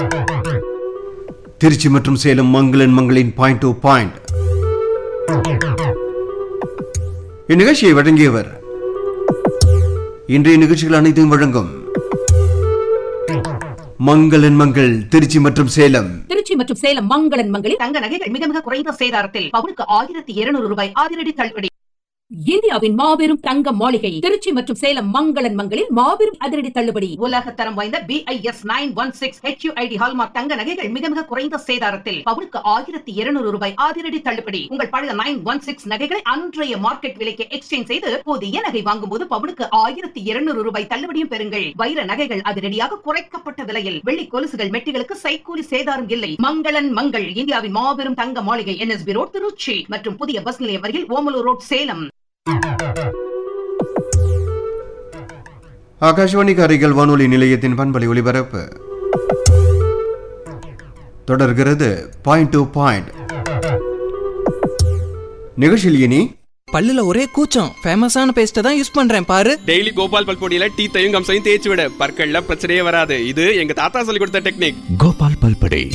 திருச்சி மற்றும் சேலம் மங்களன் மங்களின் பாயிண்ட் டு பாயிண்ட் இந்நிகழ்ச்சியை வழங்கியவர் இன்றைய நிகழ்ச்சிகள் அனைத்தையும் வழங்கும் மங்களன் மங்கள் திருச்சி மற்றும் சேலம் திருச்சி மற்றும் சேலம் மங்களன் மங்களில் தங்க நகைகள் மிக மிக குறைந்த சேதாரத்தில் பவுனுக்கு ஆயிரத்தி இருநூறு ரூபாய் அதிரடி தள்ளுபடி இந்தியாவின் மாபெரும் தங்க மாளிகை திருச்சி மற்றும் சேலம் மங்களன் மங்களில் மாபெரும் அதிரடி தள்ளுபடி உலக தரம் வாய்ந்த BIS nine one six HUID hallmark தங்க நகைகள் மிக மிக குறைந்த சேதாரத்தில் பவுனுக்கு ஆயிரத்தி இருநூறு ரூபாய் அதிரடி தள்ளுபடி உங்கள் பழைய நைன் ஒன் சிக்ஸ் நகைகளை அன்றைய மார்க்கெட் விலைக்கு எக்ஸ்சேஞ்ச் செய்து புதிய நகை வாங்கும் போது பவுனுக்கு ஆயிரத்தி இருநூறு ரூபாய் தள்ளுபடியும் பெறுங்கள் வைர நகைகள் அதிரடியாக குறைக்கப்பட்ட விலையில் வெள்ளி கொலுசுகள் மெட்டிகளுக்கு சைக்கூலி சேதாரம் இல்லை மங்களன் மங்கள் இந்தியாவின் மாபெரும் தங்க மாளிகை என்எஸ்பி ரோட் திருச்சி மற்றும் புதிய பஸ் நிலையம் அருகில் ஓமலூர் ரோட் சேலம் ஆகாஷ்வாணி காரைக்கால் வானொலி நிலையத்தின் பண்பலை ஒலிபரப்பு தொடர்கிறது பாயிண்ட் டு பாயிண்ட் நிகழ்ச்சியில் இனி பல்லுல ஒரே கூச்சம் ஃபேமஸான பேஸ்ட்டை தான் யூஸ் பண்றேன் பாரு டெய்லி கோபால் பல்பொடியில டீத்தையும் கம்சையும் தேய்ச்சி விட பற்கள்ல பிரச்சனையே வராது இது எங்க தாத்தா சொல்லி கொடுத்த டெக்னிக் கோபால் பல்படை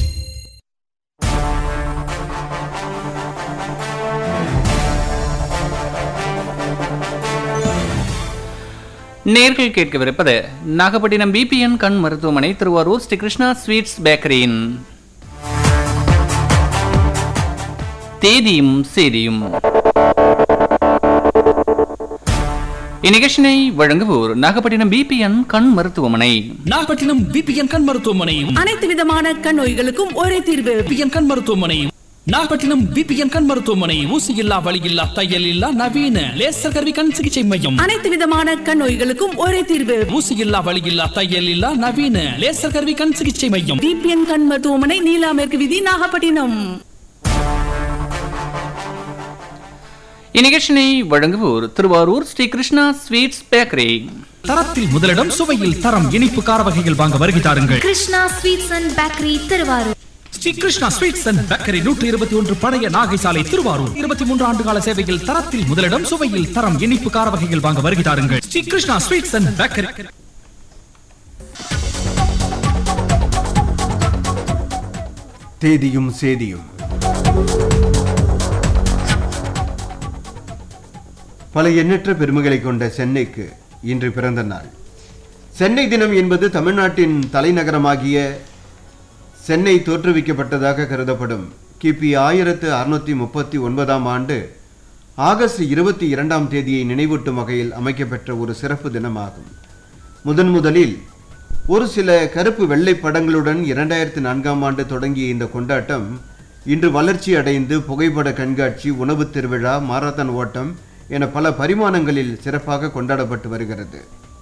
நேர்கள் கேட்கவிருப்பது நாகப்பட்டினம் பிபிஎன் கண் மருத்துவமனை திருவாரூர் ஸ்ரீ கிருஷ்ணா ஸ்வீட்ஸ் பேக்கரியின் தேதியும் சேதியும் இந்நிகழ்ச்சினை வழங்குவோர் நாகப்பட்டினம் பிபிஎன் கண் மருத்துவமனை நாகப்பட்டினம் பிபிஎன் கண் மருத்துவமனை அனைத்து விதமான கண் நோய்களுக்கும் ஒரே தீர்வு பிபிஎன் கண் மருத்துவமனை நாகப்பட்டினம் பிபிஎன் கண் மருத்துவமனை ஊசி இல்லா வலி இல்லா தையல் இல்லா நவீன லேசர் கருவி கண் சிகிச்சை மையம் அனைத்து விதமான கண் நோய்களுக்கும் ஒரே தீர்வு ஊசி இல்லா வலி இல்லா தையல் இல்லா நவீன லேசர் கருவி கண் சிகிச்சை மையம் பிபிஎன் கண் மருத்துவமனை நீலா மேற்கு விதி நாகப்பட்டினம் இந்நிகழ்ச்சினை வழங்குவோர் திருவாரூர் ஸ்ரீ கிருஷ்ணா ஸ்வீட்ஸ் பேக்கரி தரத்தில் முதலிடம் சுவையில் தரம் இனிப்பு கார வகைகள் வாங்க வருகை தாருங்கள் Krishna sweets and bakery Thiruvarur Sri Krishna sweets and bakery நூற்றி இருபத்தி ஒன்று பழைய நாகை சாலை திருவாரூர் இருபத்தி மூன்று ஆண்டு கால சேவையில் தரத்தில் முதலிடம் சுவையில் தரம் இனிப்பு கார வகைகள் வாங்க வருகை தாருங்கள் Sri Krishna sweets and bakery தேதியும் சேதியும் பல எண்ணற்ற பெருமைகளை கொண்ட சென்னைக்கு இன்று பிறந்த நாள் சென்னை தினம் என்பது தமிழ்நாட்டின் தலைநகரமாகிய சென்னை தோற்றுவிக்கப்பட்டதாக கருதப்படும் கிபி ஆயிரத்து அறுநூத்தி முப்பத்தி ஒன்பதாம் ஆண்டு ஆகஸ்ட் இருபத்தி இரண்டாம் தேதியை நினைவூட்டும் வகையில் அமைக்கப்பெற்ற ஒரு சிறப்பு தினமாகும் முதன் முதலில் ஒரு சில கருப்பு வெள்ளை படங்களுடன் இரண்டாயிரத்தி நான்காம் ஆண்டு தொடங்கிய இந்த கொண்டாட்டம் இன்று வளர்ச்சி அடைந்து புகைப்பட கண்காட்சி உணவு திருவிழா மாரத்தான் ஓட்டம் என பல பரிமாணங்களில் சிறப்பாக கொண்டாடப்பட்டு வருகிறது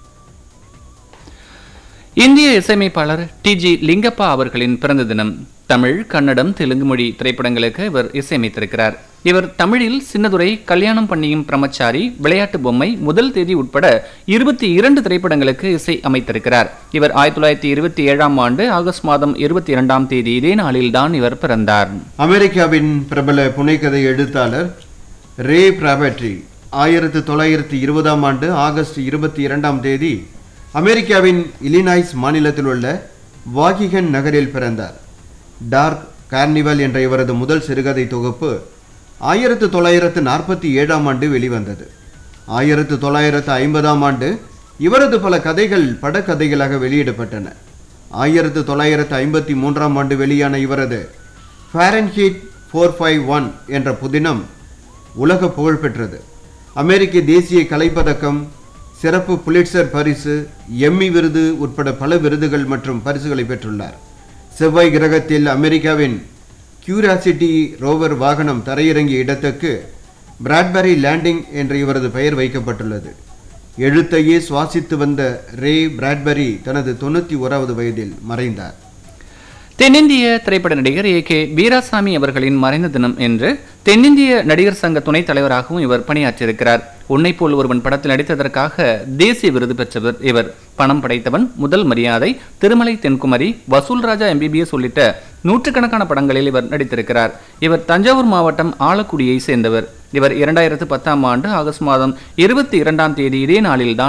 இந்திய இசையமைப்பாளர் டி ஜி லிங்கப்பா அவர்களின் பிறந்த தினம் தமிழ் கன்னடம் தெலுங்கு மொழி திரைப்படங்களுக்கு இவர் இசையமைத்திருக்கிறார் இவர் தமிழில் சின்னதுரை கல்யாணம் பண்ணியும் பிரம்மச்சாரி விளையாட்டு பொம்மை முதல் தேதி உட்பட இருபத்தி இரண்டு திரைப்படங்களுக்கு இசை அமைத்திருக்கிறார் இவர் ஆயிரத்தி தொள்ளாயிரத்தி இருபத்தி ஏழாம் ஆண்டு ஆகஸ்ட் மாதம் இருபத்தி இரண்டாம் தேதி இதே நாளில்தான் இவர் பிறந்தார் அமெரிக்காவின் பிரபல புனைக்கதை எழுத்தாளர் ரே பிராபட்ரி ஆயிரத்து தொள்ளாயிரத்தி இருபதாம் ஆண்டு ஆகஸ்ட் இருபத்தி இரண்டாம் தேதி அமெரிக்காவின் இலினாய்ஸ் மாநிலத்தில் உள்ள வாகிகன் நகரில் பிறந்தார் டார்க் கார்னிவல் என்ற இவரது முதல் சிறுகதை தொகுப்பு ஆயிரத்து தொள்ளாயிரத்து நாற்பத்தி ஏழாம் ஆண்டு வெளிவந்தது ஆயிரத்து தொள்ளாயிரத்து ஐம்பதாம் ஆண்டு இவரது பல கதைகள் படக்கதைகளாக வெளியிடப்பட்டன ஆயிரத்து தொள்ளாயிரத்து ஐம்பத்தி மூன்றாம் ஆண்டு வெளியான இவரது ஃபாரன்ஹீட் ஃபோர் ஃபைவ் ஒன் என்ற புதினம் உலக புகழ் பெற்றது அமெரிக்க தேசிய கலைப்பதக்கம் சிறப்பு புலிட்சர் பரிசு எம்மி விருது உட்பட பல விருதுகள் மற்றும் பரிசுகளை பெற்றுள்ளார் செவ்வாய் கிரகத்தில் அமெரிக்காவின் கியூரியாசிட்டி ரோவர் வாகனம் தரையிறங்கிய இடத்துக்கு பிராட்பரி லேண்டிங் என்ற இவரது பெயர் வைக்கப்பட்டுள்ளது எழுத்தையே சுவாசித்து வந்த ரே பிராட்பரி தனது தொண்ணூற்றி ஓராவது வயதில் மறைந்தார் தென்னிந்திய திரைப்பட நடிகர் ஏ கே வீராசாமி அவர்களின் மறைந்த தினம் என்று தென்னிந்திய நடிகர் சங்க துணைத் தலைவராகவும் இவர் பணியாற்றியிருக்கிறார் உன்னை போல் ஒருவன் படத்தில் நடித்ததற்காக தேசிய விருது பெற்றவர் இவர் பணம் படைத்தவன் முதல் மரியாதை திருமலை தென்குமரி வசூல் ராஜா எம்பிபிஎஸ் உள்ளிட்ட நூற்றுக்கணக்கான படங்களில் இவர் நடித்திருக்கிறார் இவர் தஞ்சாவூர் மாவட்டம் ஆலக்குடியை சேர்ந்தவர் இவர் இரண்டாயிரத்து பத்தாம் ஆண்டு ஆகஸ்ட் மாதம் இருபத்தி இரண்டாம் தேதி இதே நாளில்தான்